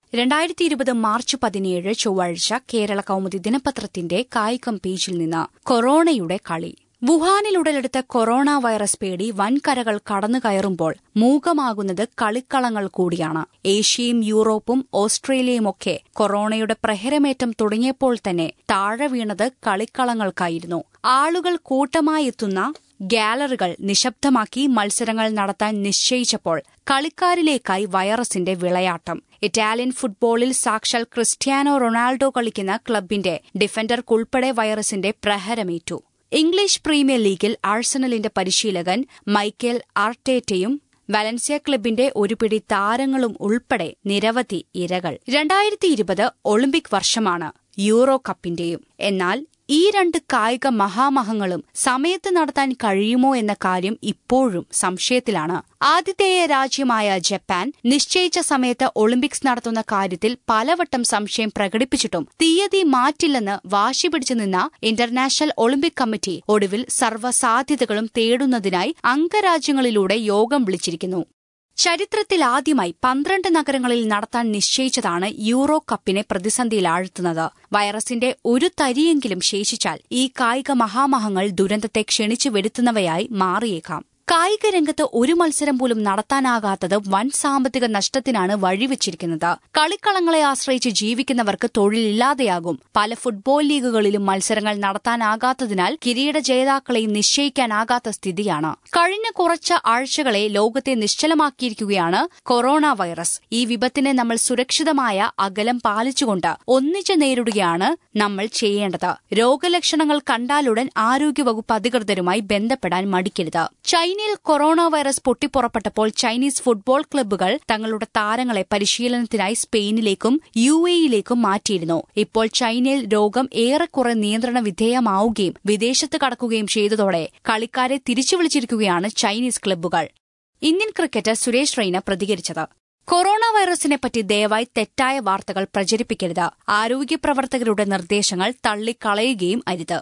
രണ്ടായിരത്തി ഇരുപത് മാർച്ച് പതിനേഴ് ചൊവ്വാഴ്ച കേരള കൌമുദി ദിനപത്രത്തിന്റെ കായികം പേജിൽ നിന്ന് കൊറോണയുടെ കളി വുഹാനിൽ ഉടലെടുത്ത കൊറോണ വൈറസ് പേടി വൻകരകൾ കടന്നുകയറുമ്പോൾ മൂകമാകുന്നത് കളിക്കളങ്ങൾ കൂടിയാണ് ഏഷ്യയും യൂറോപ്പും ഓസ്ട്രേലിയയുമൊക്കെ കൊറോണയുടെ പ്രഹരമേറ്റം തുടങ്ങിയപ്പോൾ തന്നെ താഴെ വീണത് കളിക്കളങ്ങൾക്കായിരുന്നു ആളുകൾ കൂട്ടമായി എത്തുന്ന ഗാലറികൾ നിശബ്ദമാക്കി മത്സരങ്ങൾ നടത്താൻ നിശ്ചയിച്ചപ്പോൾ കളിക്കാരിലേക്കായി വൈറസിന്റെ വിളയാട്ടം ഇറ്റാലിയൻ ഫുട്ബോളിൽ സാക്ഷാൽ ക്രിസ്ത്യാനോ റൊണാൾഡോ കളിക്കുന്ന ക്ലബിന്റെ ഡിഫൻഡർക്കുൾപ്പെടെ വൈറസിന്റെ പ്രഹരമേറ്റു ഇംഗ്ലീഷ് പ്രീമിയർ ലീഗിൽ ആഴ്സണലിന്റെ പരിശീലകൻ മൈക്കേൽ ആർട്ടേറ്റയും വലൻസിയ ക്ലബിന്റെ ഒരു പിടി താരങ്ങളും ഉൾപ്പെടെ നിരവധി ഇരകൾ രണ്ടായിരത്തി ഇരുപത് ഒളിമ്പിക് വർഷമാണ് യൂറോ കപ്പിന്റെയും എന്നാൽ ഈ രണ്ട് കായിക മഹാമഹങ്ങളും സമയത്ത് നടത്താൻ കഴിയുമോ എന്ന കാര്യം ഇപ്പോഴും സംശയത്തിലാണ് ആതിഥേയ രാജ്യമായ ജപ്പാൻ നിശ്ചയിച്ച സമയത്ത് ഒളിമ്പിക്സ് നടത്തുന്ന കാര്യത്തിൽ പലവട്ടം സംശയം പ്രകടിപ്പിച്ചിട്ടും തീയതി മാറ്റില്ലെന്ന് വാശി പിടിച്ചു നിന്ന ഇന്റർനാഷണൽ ഒളിമ്പിക് കമ്മിറ്റി ഒടുവിൽ സർവ്വസാധ്യതകളും തേടുന്നതിനായി അംഗരാജ്യങ്ങളിലൂടെ യോഗം വിളിച്ചിരിക്കുന്നു ചരിത്രത്തിലാദ്യമായി പന്ത്രണ്ട് നഗരങ്ങളിൽ നടത്താൻ നിശ്ചയിച്ചതാണ് യൂറോ കപ്പിനെ പ്രതിസന്ധിയിലാഴ്ത്തുന്നത് വൈറസിന്റെ ഒരു തരിയെങ്കിലും ശേഷിച്ചാൽ ഈ കായിക മഹാമഹങ്ങൾ ദുരന്തത്തെ ക്ഷണിച്ചു വരുത്തുന്നവയായി മാറിയേക്കാം കായിക രംഗത്ത് ഒരു മത്സരം പോലും നടത്താനാകാത്തത് വൻ സാമ്പത്തിക നഷ്ടത്തിനാണ് വഴിവെച്ചിരിക്കുന്നത് കളിക്കളങ്ങളെ ആശ്രയിച്ച് ജീവിക്കുന്നവർക്ക് തൊഴിലില്ലാതെയാകും പല ഫുട്ബോൾ ലീഗുകളിലും മത്സരങ്ങൾ നടത്താനാകാത്തതിനാൽ കിരീട ജേതാക്കളെയും നിശ്ചയിക്കാനാകാത്ത സ്ഥിതിയാണ് കഴിഞ്ഞ കുറച്ച് ആഴ്ചകളെ ലോകത്തെ നിശ്ചലമാക്കിയിരിക്കുകയാണ് കൊറോണ വൈറസ് ഈ വിപത്തിനെ നമ്മൾ സുരക്ഷിതമായ അകലം പാലിച്ചുകൊണ്ട് ഒന്നിച്ചു നേരിടുകയാണ് നമ്മൾ ചെയ്യേണ്ടത് രോഗലക്ഷണങ്ങൾ കണ്ടാലുടൻ ആരോഗ്യവകുപ്പ് അധികൃതരുമായി ബന്ധപ്പെടാൻ മടിക്കരുത് ചൈനയിൽ കൊറോണ വൈറസ് പൊട്ടിപ്പുറപ്പെട്ടപ്പോൾ ചൈനീസ് ഫുട്ബോൾ ക്ലബ്ബുകൾ തങ്ങളുടെ താരങ്ങളെ പരിശീലനത്തിനായി സ്പെയിനിലേക്കും യു എയിലേക്കും മാറ്റിയിരുന്നു ഇപ്പോൾ ചൈനയിൽ രോഗം ഏറെക്കുറെ നിയന്ത്രണ വിധേയമാവുകയും വിദേശത്ത് കടക്കുകയും ചെയ്തതോടെ കളിക്കാരെ തിരിച്ചു വിളിച്ചിരിക്കുകയാണ് ചൈനീസ് ക്ലബ്ബുകൾ ഇന്ത്യൻ ക്രിക്കറ്റർ സുരേഷ് റെയ്ന പ്രതികരിച്ചത് കൊറോണ വൈറസിനെപ്പറ്റി ദയവായി തെറ്റായ വാർത്തകൾ പ്രചരിപ്പിക്കരുത് ആരോഗ്യ പ്രവർത്തകരുടെ നിർദ്ദേശങ്ങൾ തള്ളിക്കളയുകയും അരുത്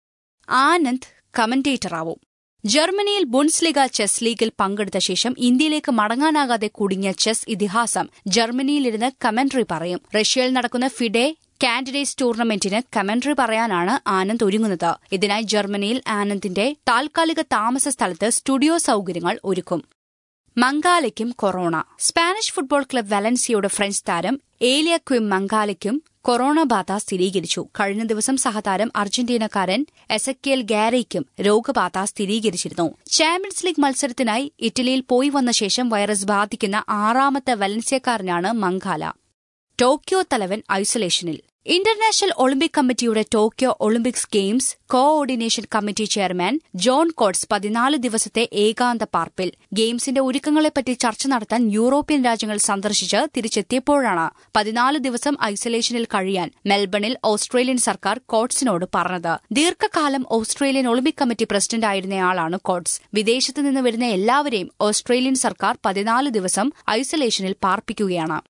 ആനന്ദ് കമന്റേറ്ററാവും ജർമ്മനിയിൽ ബുൺസ്ലിഗ ചെസ് ലീഗിൽ പങ്കെടുത്ത ശേഷം ഇന്ത്യയിലേക്ക് മടങ്ങാനാകാതെ കുടുങ്ങിയ ചെസ് ഇതിഹാസം ജർമ്മനിയിലിരുന്ന് കമന്ററി പറയും റഷ്യയിൽ നടക്കുന്ന ഫിഡെ കാൻഡിഡേറ്റ്സ് ടൂർണമെന്റിന് കമന്ററി പറയാനാണ് ആനന്ദ് ഒരുങ്ങുന്നത് ഇതിനായി ജർമ്മനിയിൽ ആനന്ദിന്റെ താൽക്കാലിക താമസ സ്ഥലത്ത് സ്റ്റുഡിയോ സൌകര്യങ്ങൾ ഒരുക്കും മംഗാലയ്ക്കും കൊറോണ സ്പാനിഷ് ഫുട്ബോൾ ക്ലബ് വലൻസിയുടെ ഫ്രഞ്ച് താരം ഏലിയ ക്വിം മംഗാലയ്ക്കും കൊറോണ ബാധ സ്ഥിരീകരിച്ചു കഴിഞ്ഞ ദിവസം സഹതാരം അർജന്റീനക്കാരൻ എസക്കിയൽ ഗാരയ്ക്കും രോഗബാധ സ്ഥിരീകരിച്ചിരുന്നു ചാമ്പ്യൻസ് ലീഗ് മത്സരത്തിനായി ഇറ്റലിയിൽ പോയി വന്ന ശേഷം വൈറസ് ബാധിക്കുന്ന ആറാമത്തെ വലൻസിയക്കാരനാണ് മംഗാല ടോക്കിയോ തലവൻ ഐസൊലേഷനിൽ international Olympic committee Tokyo Olympics games coordination committee chairman John Coates പതിനാല് ദിവസത്തെ ഏകാന്ത പാർപ്പിൽ ഗെയിംസിന്റെ ഒരുക്കങ്ങളെപ്പറ്റി ചർച്ച നടത്താൻ യൂറോപ്യൻ രാജ്യങ്ങൾ സന്ദർശിച്ച് തിരിച്ചെത്തിയപ്പോഴാണ് പതിനാല് ദിവസം ഐസൊലേഷനിൽ കഴിയാൻ മെൽബണിൽ ഓസ്ട്രേലിയൻ സർക്കാർ കോട്സിനോട് പറഞ്ഞത് ദീർഘകാലം ഓസ്ട്രേലിയൻ ഒളിമ്പിക് കമ്മിറ്റി പ്രസിഡന്റായിരുന്നയാളാണ് കോട്സ് വിദേശത്ത് നിന്ന് വരുന്ന എല്ലാവരെയും ഓസ്ട്രേലിയൻ സർക്കാർ പതിനാല് ദിവസം ഐസൊലേഷനിൽ പാർപ്പിക്കുകയാണ്